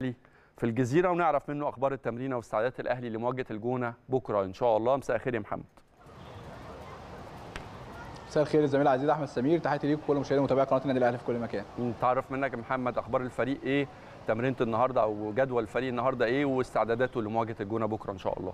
في الجزيره ونعرف منه اخبار التمرينه واستعدادات الاهلي لمواجهه الجونه بكره ان شاء الله مساء الخير يا محمد مساء الخير الزميل العزيز احمد سمير تحياتي ليكم كل مشاهدي ومتابعي قناه النادي الاهلي في كل مكان نتعرف منك يا محمد اخبار الفريق ايه تمرينه النهارده او جدول الفريق النهارده ايه واستعداداته لمواجهه الجونه بكره ان شاء الله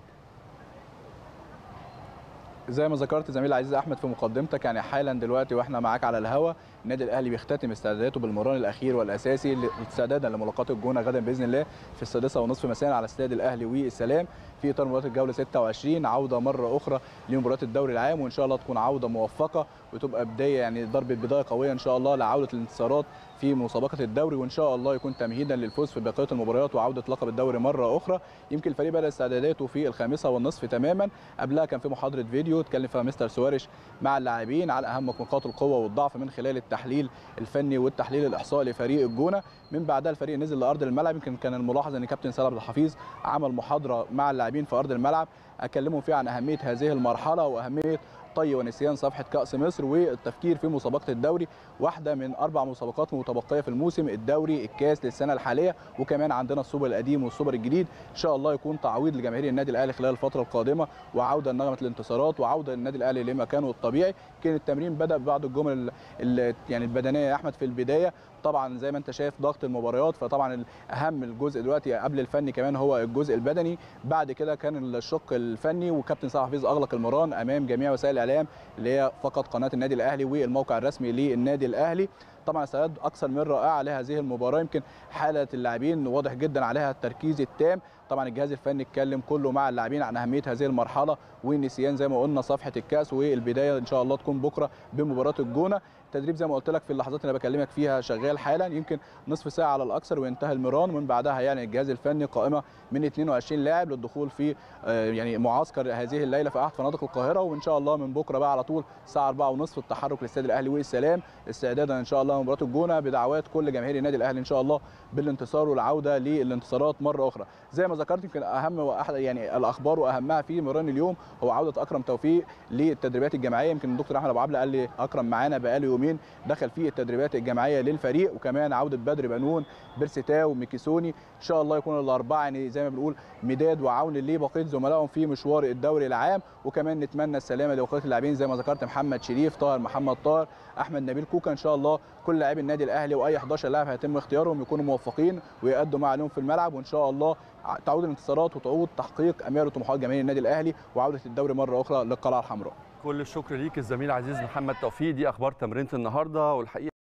زي ما ذكرت زميلي العزيز احمد في مقدمتك يعني حالا دلوقتي واحنا معاك على الهوا النادي الاهلي بيختتم استعداداته بالمران الاخير والاساسي استعدادا لملاقاه الجونه غدا باذن الله في السادسه ونصف مساء على استاد الاهلي والسلام في اطار مباراه الجوله 26 عوده مره اخرى لمباراه الدوري العام وان شاء الله تكون عوده موفقه وتبقى بدايه يعني ضربه بدايه قويه ان شاء الله لعوده الانتصارات في مسابقه الدوري وان شاء الله يكون تمهيدا للفوز في بقيه المباريات وعوده لقب الدوري مره اخرى يمكن الفريق بدا استعداداته في الخامسه والنصف تماما قبلها كان في محاضره فيديو اتكلم فيها مستر سوارش مع اللاعبين على اهم نقاط القوه والضعف من خلال التحليل الفني والتحليل الاحصائي لفريق الجونه من بعدها الفريق نزل لارض الملعب يمكن كان الملاحظ ان كابتن سلام الحفيظ عمل محاضره مع اللاعبين في ارض الملعب اكلمهم فيها عن اهميه هذه المرحله واهميه طي ونسيان صفحه كاس مصر والتفكير في مسابقه الدوري واحده من اربع مسابقات متبقيه في الموسم الدوري الكاس للسنه الحاليه وكمان عندنا السوبر القديم والسوبر الجديد ان شاء الله يكون تعويض لجماهير النادي الاهلي خلال الفتره القادمه وعوده لنغمه الانتصارات وعوده للنادي الاهلي لمكانه الطبيعي كان التمرين بدا ببعض الجمل يعني البدنيه يا احمد في البدايه طبعا زي ما انت شايف ضغط المباريات فطبعا اهم الجزء دلوقتي قبل الفني كمان هو الجزء البدني بعد كده كان الشق الفني وكابتن صلاح حفيظ اغلق المران امام جميع وسائل الاعلام اللي هي فقط قناه النادي الاهلي والموقع الرسمي للنادي الاهلي طبعا استعداد اكثر من رائع لهذه المباراه يمكن حاله اللاعبين واضح جدا عليها التركيز التام طبعا الجهاز الفني اتكلم كله مع اللاعبين عن اهميه هذه المرحله والنسيان زي ما قلنا صفحه الكاس والبدايه ان شاء الله تكون بكره بمباراه الجونه التدريب زي ما قلت لك في اللحظات اللي بكلمك فيها شغال حالا يمكن نصف ساعه على الاكثر وينتهي المران ومن بعدها يعني الجهاز الفني قائمه من 22 لاعب للدخول في يعني معسكر هذه الليله في احد فنادق القاهره وان شاء الله من بكره بقى على طول الساعه 4:30 التحرك لاستاد الاهلي والسلام استعدادا ان شاء الله لمباراه الجونه بدعوات كل جماهير النادي الاهلي ان شاء الله بالانتصار والعوده للانتصارات مره اخرى زي ما ذكرت يمكن اهم واحد يعني الاخبار واهمها في مران اليوم هو عوده اكرم توفيق للتدريبات الجماعيه يمكن الدكتور احمد ابو عبله قال لي اكرم معانا بقاله يومين دخل في التدريبات الجماعيه للفريق وكمان عوده بدر بنون بيرسيتاو وميكيسوني ان شاء الله يكون الاربعه يعني زي ما بنقول مداد وعون لبقيه زملائهم في مشوار الدوري العام وكمان نتمنى السلامه لبقيه اللاعبين زي ما ذكرت محمد شريف طاهر محمد طاهر احمد نبيل كوكا ان شاء الله كل لاعبي النادي الاهلي واي 11 لاعب هيتم اختيارهم يكونوا موفقين ويأدوا ما عليهم في الملعب وان شاء الله تعود الانتصارات وتعود تحقيق امال وطموحات جماهير النادي الاهلي وعوده الدوري مره اخرى للقلعه الحمراء كل الشكر ليك الزميل عزيز محمد توفيق دي اخبار تمرينه النهارده والحقيقه